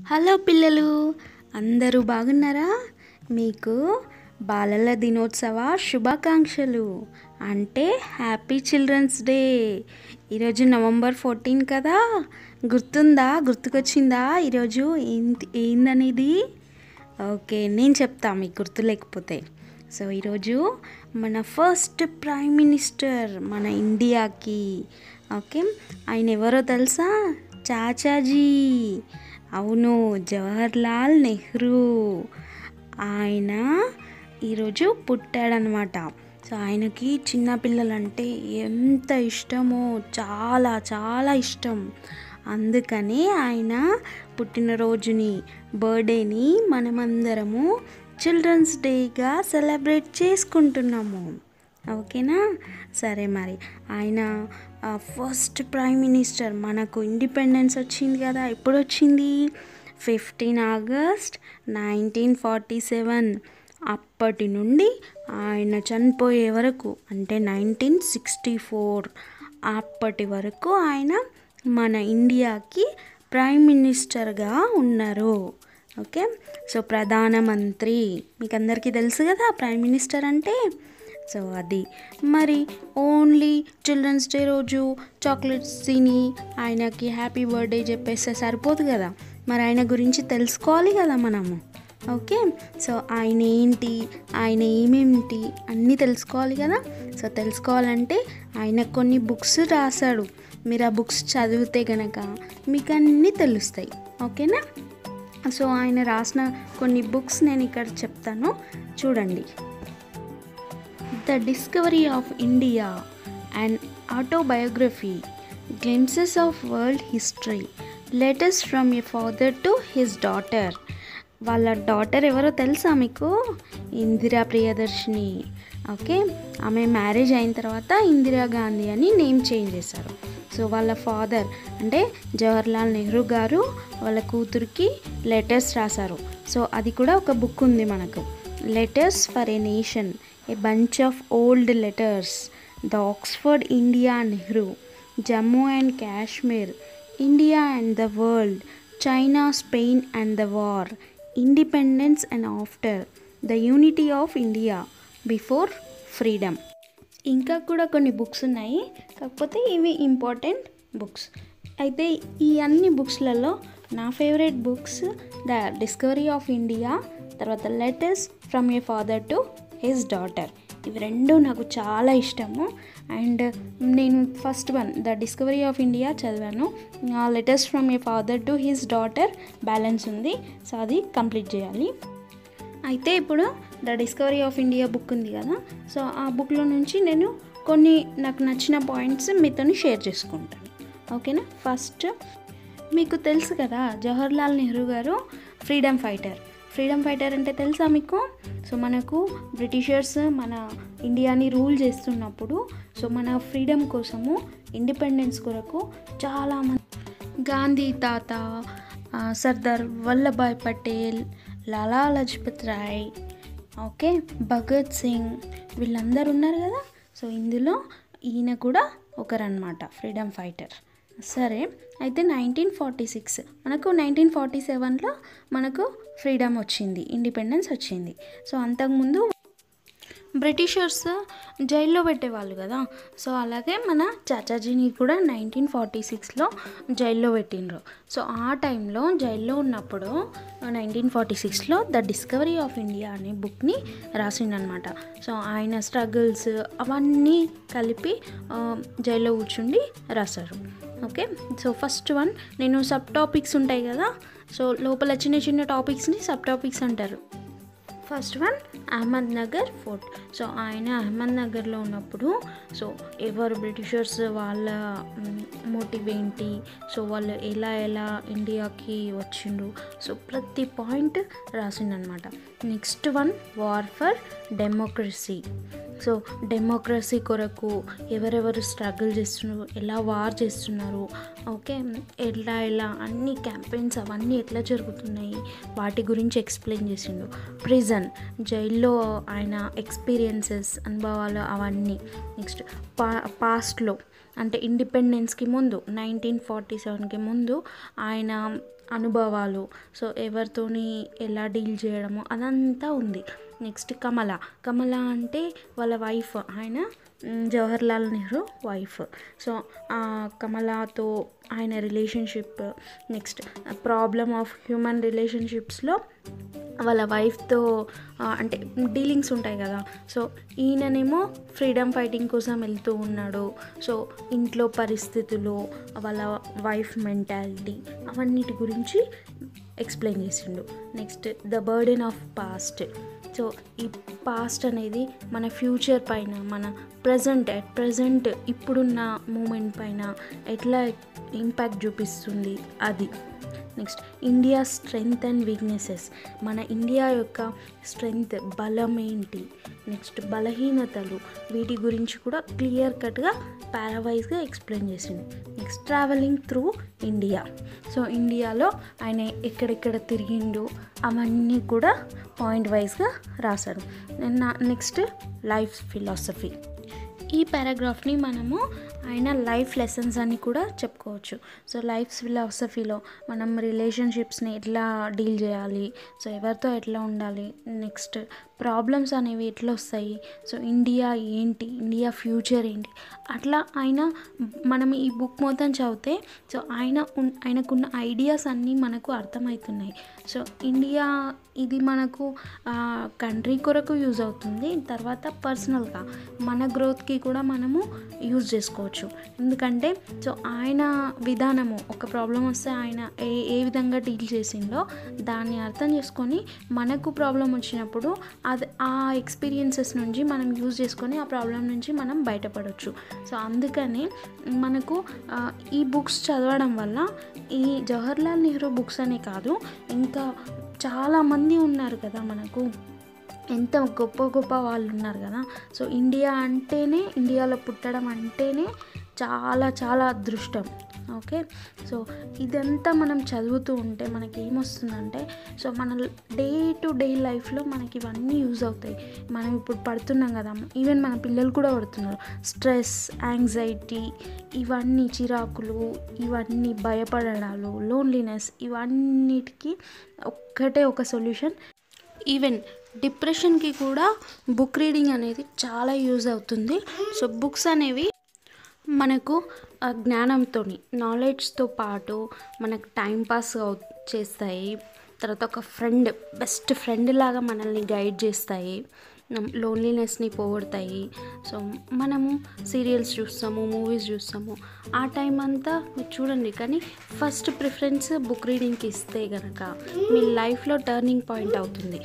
Hello పిల్లలు అందరూ బాగున్నారా మీకు బాలల దినోత్సవ శుభాకాంక్షలు అంటే హ్యాపీ చిల్డ్రన్స్ డే ఈరోజు నవంబర్ ఫోర్టీన్ కదా గుర్తుందా గుర్తుకొచ్చిందా ఈరోజు ఏంటి ఏందనేది ఓకే నేను చెప్తా మీకు గుర్తు లేకపోతే సో ఈరోజు మన ఫస్ట్ ప్రైమ్ మినిస్టర్ మన ఇండియాకి ఓకే ఆయన ఎవరో తెలుసా చాచాజీ అవును జవహర్లాల్ నెహ్రూ ఆయన ఈరోజు పుట్టాడనమాట సో ఆయనకి చిన్నపిల్లలంటే ఎంత ఇష్టమో చాలా చాలా ఇష్టం అందుకని ఆయన పుట్టినరోజుని బర్త్డేని మనమందరము చిల్డ్రన్స్ డేగా సెలబ్రేట్ చేసుకుంటున్నాము ఓకేనా సరే మరి ఆయన ఫస్ట్ ప్రైమ్ మినిస్టర్ మనకు ఇండిపెండెన్స్ వచ్చింది కదా ఎప్పుడు వచ్చింది fifteen August nineteen forty seven అప్పటి నుండి ఆయన చనిపోయే వరకు అంటే నైన్టీన్ సిక్స్టీ ఫోర్ అప్పటి వరకు ఆయన మన ఇండియాకి ప్రైమ్ మినిస్టర్గా ఉన్నారు ఓకే సో ప్రధానమంత్రి మీకు అందరికీ తెలుసు కదా ప్రైమ్ మినిస్టర్ అంటే సో అది మరి ఓన్లీ చిల్డ్రన్స్ డే రోజు చాక్లెట్స్ తిని ఆయనకి హ్యాపీ బర్త్డే చెప్పేస్తే సరిపోదు కదా మరి ఆయన గురించి తెలుసుకోవాలి కదా మనము ఓకే సో ఆయన ఏంటి ఆయన ఏమేమిటి అన్నీ తెలుసుకోవాలి కదా సో తెలుసుకోవాలంటే ఆయన కొన్ని బుక్స్ రాశాడు మీరు ఆ బుక్స్ చదివితే గనక మీకు అన్నీ తెలుస్తాయి ఓకేనా సో ఆయన రాసిన కొన్ని బుక్స్ నేను ఇక్కడ చెప్తాను చూడండి the discovery of India and autobiography glimpses of world history letters from a father to his daughter వాళ్ళ డాటర్ ఎవరో తెలుసా మీకు ఇందిరా ప్రియదర్శిని ఓకే ఆమె మ్యారేజ్ అయిన తర్వాత ఇందిరా గాంధీ అని నేమ్ చేంజ్ చేశారు సో వాళ్ళ ఫాదర్ అంటే జవహర్లాల్ నెహ్రూ గారు వాళ్ళ కూతురికి లెటర్స్ రాశారు సో అది కూడా ఒక బుక్ ఉంది మనకు letters for a nation a bunch of old letters the Oxford India Nehru Jammu and Kashmir India and the world China Spain and the war independence and after the unity of India before freedom ఇంకా కూడా కొన్ని books ఉన్నాయి కాకపోతే ఇవి important books అయితే ఈ అన్ని బుక్స్లలో నా favourite books the discovery of India తర్వాత letters from a father to his daughter ఇవి రెండు నాకు చాలా ఇష్టము అండ్ నేను first one the discovery of India చదివాను letters from a father to his daughter balance ఉంది సో అది కంప్లీట్ చేయాలి అయితే ఇప్పుడు the discovery of India book ఉంది కదా సో ఆ బుక్లో నుంచి నేను కొన్ని నాకు నచ్చిన పాయింట్స్ మీతో షేర్ చేసుకుంటాను ఓకేనా ఫస్ట్ మీకు తెలుసు కదా జవహర్లాల్ నెహ్రూ గారు ఫ్రీడమ్ ఫైటర్ ఫ్రీడమ్ ఫైటర్ అంటే తెలుసా మీకు సో మనకు బ్రిటిషర్స్ మన ఇండియాని రూల్ చేస్తున్నప్పుడు సో మన ఫ్రీడమ్ కోసము ఇండిపెండెన్స్ కొరకు చాలామంది గాంధీ తాత సర్దార్ వల్లభాయ్ పటేల్ లాలా లజపత్ రాయ్ ఓకే భగత్ సింగ్ వీళ్ళందరూ ఉన్నారు కదా సో ఇందులో ఈయన కూడా ఒకరనమాట ఫ్రీడమ్ ఫైటర్ సరే అయితే నైన్టీన్ ఫార్టీ సిక్స్ మనకు నైన్టీన్ ఫార్టీ సెవెన్లో మనకు ఫ్రీడమ్ వచ్చింది ఇండిపెండెన్స్ వచ్చింది సో అంతకుముందు బ్రిటిషర్స్ జైల్లో పెట్టేవాళ్ళు కదా సో అలాగే మన చాచాజీని కూడా నైన్టీన్ ఫార్టీ సిక్స్లో జైల్లో పెట్టిండ్రు సో ఆ టైంలో జైల్లో ఉన్నప్పుడు నైన్టీన్ ఫార్టీ సిక్స్లో ద డిస్కవరీ ఆఫ్ ఇండియా అనే బుక్ని రాసిండనమాట సో ఆయన స్ట్రగుల్స్ అవన్నీ కలిపి జైల్లో కూర్చుండి రాశారు ఓకే సో ఫస్ట్ వన్ నేను సబ్ టాపిక్స్ ఉంటాయి కదా సో లోపల చిన్న చిన్న టాపిక్స్ని సబ్ టాపిక్స్ అంటారు first one Ahmednagar fort so ఆయన అహ్మద్ నగర్లో ఉన్నప్పుడు సో ఎవరు బ్రిటిషర్స్ వాళ్ళ మోటివ్ ఏంటి సో వాళ్ళు ఎలా ఎలా ఇండియాకి వచ్చిండ్రు సో ప్రతి పాయింట్ రాసిండనమాట next one war for democracy so democracy కొరకు ఎవరెవరు స్ట్రగుల్ చేస్తున్నారు ఎలా వార్ చేస్తున్నారు ఓకే ఎలా ఎలా అన్ని క్యాంపెయిన్స్ అవన్నీ ఎట్లా జరుగుతున్నాయి వాటి గురించి ఎక్స్ప్లెయిన్ చేసిండు ప్రిజన్ జైల్లో ఆయన ఎక్స్పీరియన్సెస్ అనుభవాలు అవన్నీ నెక్స్ట్ పా పాస్ట్లో అంటే ఇండిపెండెన్స్కి ముందు నైన్టీన్ ఫార్టీ సెవెన్కి ముందు ఆయన అనుభవాలు సో ఎవరితోని ఎలా డీల్ చేయడము అదంతా ఉంది నెక్స్ట్ కమల కమల అంటే వాళ్ళ వైఫ్ ఆయన మ్, జవహర్లాల్ నెహ్రూ వైఫ్ సో ఆ కమలాతో ఆయన relationship next problem of human రిలేషన్షిప్స్లో వాళ్ళ వైఫ్తో అంటే డీలింగ్స్ ఉంటాయి కదా సో ఈయననేమో ఫ్రీడమ్ ఫైటింగ్ కోసం వెళ్తూ ఉన్నాడు సో ఇంట్లో పరిస్థితులు వాళ్ళ వైఫ్ మెంటాలిటీ అవన్నిటి గురించి ఎక్స్ప్లెయిన్ చేసిండు next the burden of past so ఈ పాస్ట్ అనేది మన ఫ్యూచర్ పైన మన ప్రజెంట్ అట్ ప్రజెంట్ ఇప్పుడున్న మూమెంట్ పైన ఎట్లా ఇంపాక్ట్ చూపిస్తుంది అది next India strength and weaknesses మన ఇండియా యొక్క స్ట్రెంగ్త్ బలం ఏంటి నెక్స్ట్ బలహీనతలు వీటి గురించి కూడా క్లియర్ కట్గా పారావైజ్గా ఎక్స్ప్లెయిన్ చేసింది next travelling through India so ఇండియాలో ఆయన ఎక్కడెక్కడ తిరిగిండు అవన్నీ కూడా పాయింట్ వైజ్గా రాశాడు నెక్స్ట్ లైఫ్ ఫిలాసఫీ ఈ పారాగ్రాఫ్ని మనము ఆయన లైఫ్ లెసన్స్ అని కూడా చెప్పుకోవచ్చు సో లైఫ్ ఫిలాసఫీలో మనం రిలేషన్షిప్స్ని ఎట్లా డీల్ చేయాలి సో ఎవరితో ఎట్లా ఉండాలి నెక్స్ట్ ప్రాబ్లమ్స్ అనేవి ఎట్లా వస్తాయి సో ఇండియా ఏంటి ఇండియా ఫ్యూచర్ ఏంటి అట్లా ఆయన మనం ఈ బుక్ మొత్తం చదివితే సో ఆయన ఉన్- ఆయనకున్న ఐడియాస్ అన్నీ మనకు అర్థమవుతున్నాయి సో ఇండియా ఇది మనకు కంట్రీ కొరకు యూజ్ అవుతుంది తర్వాత పర్సనల్గా మన గ్రోత్కి కూడా మనము యూజ్ చేసుకోవచ్చు ఎందుకంటే సో ఆయన విధానము ఒక ప్రాబ్లం వస్తే ఆయన ఏ ఏ విధంగా డీల్ చేసిందో దాన్ని అర్థం చేసుకొని మనకు ప్రాబ్లం వచ్చినప్పుడు అది ఆ ఎక్స్పీరియన్సెస్ నుంచి మనం యూజ్ చేసుకొని ఆ ప్రాబ్లం నుంచి మనం బయటపడవచ్చు సో అందుకని మనకు ఆ, ఈ బుక్స్ చదవడం వల్ల ఈ జవహర్లాల్ నెహ్రూ బుక్స్ అనే కాదు ఇంకా చాలామంది ఉన్నారు కదా మనకు ఎంత గొప్ప గొప్ప వాళ్ళు ఉన్నారు కదా సో ఇండియా అంటేనే ఇండియాలో పుట్టడం అంటేనే చాలా చాలా అదృష్టం ఓకే సో ఇదంతా మనం చదువుతూ ఉంటే మనకి ఏమొస్తుందంటే సో మన డే టు డే లైఫ్లో మనకి ఇవన్నీ యూజ్ అవుతాయి మనం ఇప్పుడు పడుతున్నాం కదా ఈవెన్ మన పిల్లలు కూడా పడుతున్నారు స్ట్రెస్ యాంగ్జైటీ ఇవన్నీ చిరాకులు ఇవన్నీ భయపడడాలు లోన్లీనెస్ ఇవన్నిటికీ ఒక్కటే ఒక సొల్యూషన్ ఈవెన్ డిప్రెషన్కి కూడా బుక్ రీడింగ్ అనేది చాలా యూజ్ అవుతుంది సో బుక్స్ అనేవి మనకు ఆ జ్ఞానంతో నాలెడ్జ్తో పాటు మనకు టైం పాస్ అవు చేస్తాయి తర్వాత ఒక ఫ్రెండ్ బెస్ట్ ఫ్రెండ్ లాగా మనల్ని గైడ్ చేస్తాయి లోన్లీనెస్ని పోగొడతాయి సో మనము సీరియల్స్ చూస్తాము మూవీస్ చూస్తాము ఆ టైం అంతా మీరు చూడండి కానీ ఫస్ట్ ప్రిఫరెన్స్ బుక్ రీడింగ్కి ఇస్తే కనుక మీ లైఫ్లో టర్నింగ్ పాయింట్ అవుతుంది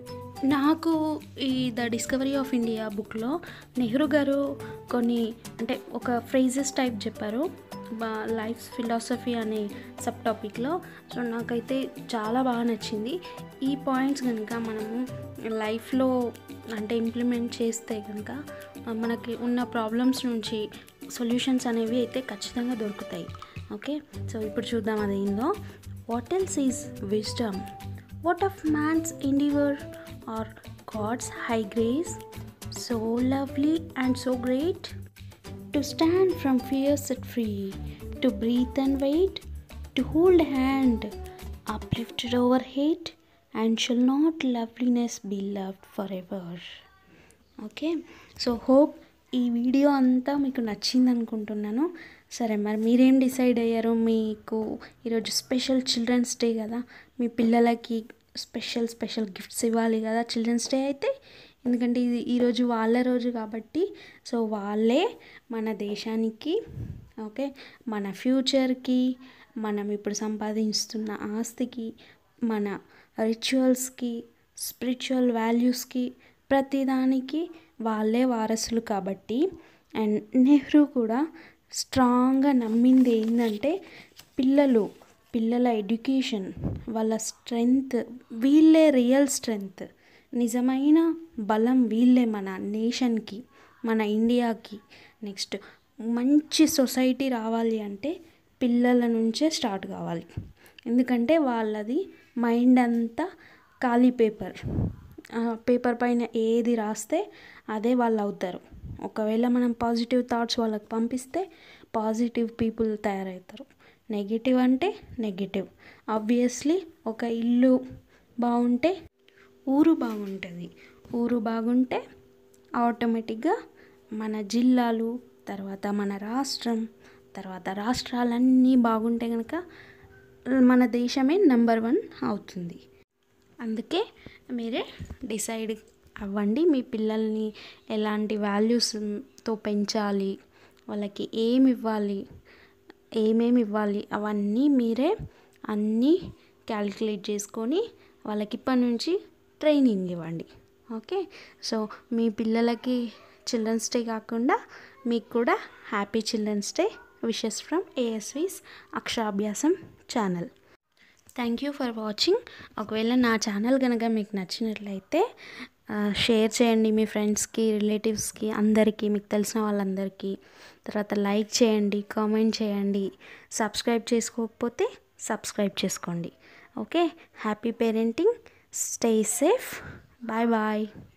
నాకు ఈ ద డిస్కవరీ ఆఫ్ ఇండియా బుక్లో నెహ్రూ గారు కొన్ని అంటే ఒక ఫ్రేజెస్ టైప్ చెప్పారు లైఫ్ ఫిలాసఫీ అనే సబ్ టాపిక్లో సో నాకైతే చాలా బాగా నచ్చింది ఈ పాయింట్స్ కనుక మనము లైఫ్లో అంటే ఇంప్లిమెంట్ చేస్తే కనుక మనకి ఉన్న ప్రాబ్లమ్స్ నుంచి సొల్యూషన్స్ అనేవి అయితే ఖచ్చితంగా దొరుకుతాయి ఓకే సో ఇప్పుడు చూద్దాం అది ఏందో what else is wisdom what of man's endeavor or God's high grace, so lovely and so great? To stand from fear set free, to breathe and wait, to hold hand uplifted over hate, and shall not loveliness be loved forever. Okay so hope ఈ video అంతా మీకు నచ్చింది అనుకుంటున్నాను సరే మరి మీరేం decide అయ్యారు మీకు ఈరోజు స్పెషల్ చిల్డ్రన్స్ డే కదా మీ పిల్లలకి స్పెషల్ స్పెషల్ గిఫ్ట్స్ ఇవ్వాలి కదా చిల్డ్రన్స్ డే అయితే ఎందుకంటే ఇది ఈరోజు వాళ్ళ రోజు కాబట్టి సో వాళ్ళే మన దేశానికి ఓకే మన ఫ్యూచర్కి మనం ఇప్పుడు సంపాదిస్తున్న ఆస్తికి మన రిచువల్స్కి స్పిరిచువల్ వాల్యూస్కి ప్రతిదానికి వాళ్ళే వారసులు కాబట్టి అండ్ నెహ్రూ కూడా స్ట్రాంగ్గా నమ్మింది ఏంటంటే పిల్లలు పిల్లల ఎడ్యుకేషన్ వాళ్ళ స్ట్రెంగ్త్ వీళ్ళే రియల్ స్ట్రెంగ్త్ నిజమైన బలం వీళ్ళే మన నేషన్కి మన ఇండియాకి నెక్స్ట్ మంచి సొసైటీ రావాలి అంటే పిల్లల నుంచే స్టార్ట్ కావాలి ఎందుకంటే వాళ్ళది మైండ్ అంతా ఖాళీ పేపర్ పేపర్ పైన ఏది రాస్తే అదే వాళ్ళు అవుతారు ఒకవేళ మనం పాజిటివ్ థాట్స్ వాళ్ళకి పంపిస్తే పాజిటివ్ పీపుల్ తయారవుతారు నెగిటివ్ అంటే నెగిటివ్ ఆబ్వియస్లీ ఒక ఇల్లు బాగుంటే ఊరు బాగుంటుంది ఊరు బాగుంటే ఆటోమేటిక్గా మన జిల్లాలు తర్వాత మన రాష్ట్రం తర్వాత రాష్ట్రాలన్నీ బాగుంటే కనుక మన దేశమే నెంబర్ వన్ అవుతుంది అందుకే మీరే డిసైడ్ అవ్వండి మీ పిల్లల్ని ఎలాంటి వాల్యూస్తో పెంచాలి వాళ్ళకి ఏమి ఇవ్వాలి ఏమేమి ఇవ్వాలి అవన్నీ మీరే అన్నీ క్యాలిక్యులేట్ చేసుకొని వాళ్ళకి ఇప్పటి నుంచి ట్రైనింగ్ ఇవ్వండి ఓకే సో మీ పిల్లలకి చిల్డ్రన్స్ డే కాకుండా మీకు కూడా happy children's day wishes from ASV's Aksharabhyasam channel thank you for watching ఒకవేళ నా ఛానల్ కనుక మీకు నచ్చినట్లయితే షేర్ చేయండి మీ ఫ్రెండ్స్కి రిలేటివ్స్కి అందరికీ మీకు తెలిసిన వాళ్ళందరికీ తర్వాత లైక్ చేయండి కామెంట్ చేయండి సబ్స్క్రైబ్ చేసుకోకపోతే సబ్స్క్రైబ్ చేసుకోండి okay happy parenting stay safe bye bye